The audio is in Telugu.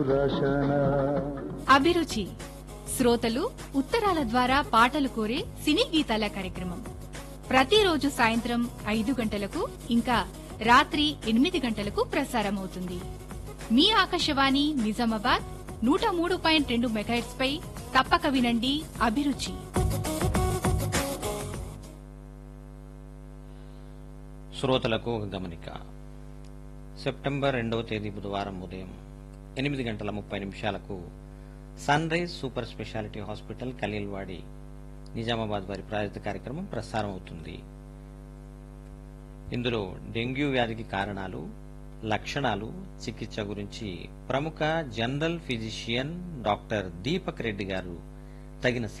రచన అభిరుచి శ్రోతలు ఉత్తరాల ద్వారా పాటలు కోరే సినీ గీతాల కార్యక్రమం ప్రతిరోజు సాయంత్రం ఐదు గంటలకు ఇంకా రాత్రి ఎనిమిది గంటలకు ప్రసారమవుతుంది మీ ఆకాశవాణి నిజామాబాద్ నూట మూడు పాయింట్ రెండు మెగాహెట్స్ పై తప్పక వినండి అభిరుచి శ్రోతలకు ఒక గమనిక సెప్టెంబర్ రెండవ తేదీ బుధవారం ఉదయం ఎనిమిది గంటల ముప్పై నిమిషాలకు sunrise super speciality hospital Khaleelwadi Nizamabad వారి ప్రాయోజిత కార్యక్రమం ప్రసారం అవుతుంది ఇందులో డెంగ్యూ వ్యాధికి కారణాలు లక్షణాలు చికిత్స గురించి ప్రముఖ general physician doctor Deepak Reddy గారు తగిన